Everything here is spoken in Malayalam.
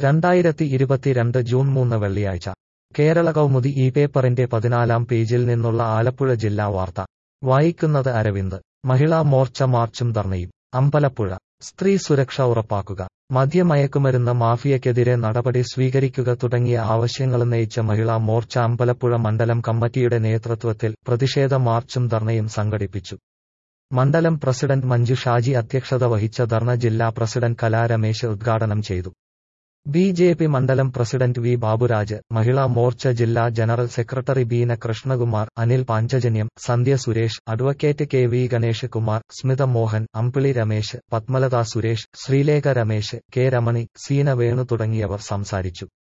രണ്ടായിരത്തി ഇരുപത്തിരണ്ട് ജൂൺ മൂന്ന് വെള്ളിയാഴ്ച കേരള കൗമുദി ഈ പേപ്പറിന്റെ പതിനാലാം പേജിൽ നിന്നുള്ള ആലപ്പുഴ ജില്ലാ വാർത്ത വായിക്കുന്നത് അരവിന്ദ് മഹിളാ മോർച്ച മാർച്ചും ധർണയും അമ്പലപ്പുഴ സ്ത്രീ സുരക്ഷ ഉറപ്പാക്കുക മദ്യമയക്കുമരുന്ന് മാഫിയക്കെതിരെ നടപടി സ്വീകരിക്കുക തുടങ്ങിയ ആവശ്യങ്ങളുന്നയിച്ച മഹിളാ മോർച്ച അമ്പലപ്പുഴ മണ്ഡലം കമ്മിറ്റിയുടെ നേതൃത്വത്തിൽ പ്രതിഷേധ മാർച്ചും ധർണയും സംഘടിപ്പിച്ചു മണ്ഡലം പ്രസിഡന്റ് മഞ്ജു ഷാജി അധ്യക്ഷത വഹിച്ച ധർണ ജില്ലാ പ്രസിഡന്റ് കലാ രമേശ് ഉദ്ഘാടനം ചെയ്തു ബി ജെ പി മണ്ഡലം പ്രസിഡന്റ് വി ബാബുരാജ് മഹിളാ മോർച്ച ജില്ലാ general secretary Beena Krishnakumar Anil Panchajanyam Sandhya Suresh advocate K V Ganesh Kumar Smitha Mohan Ambili Ramesh Padmalatha Suresh Sreelekha Ramesh K Ramani Seena Venu തുടങ്ങിയവർ സംസാരിച്ചു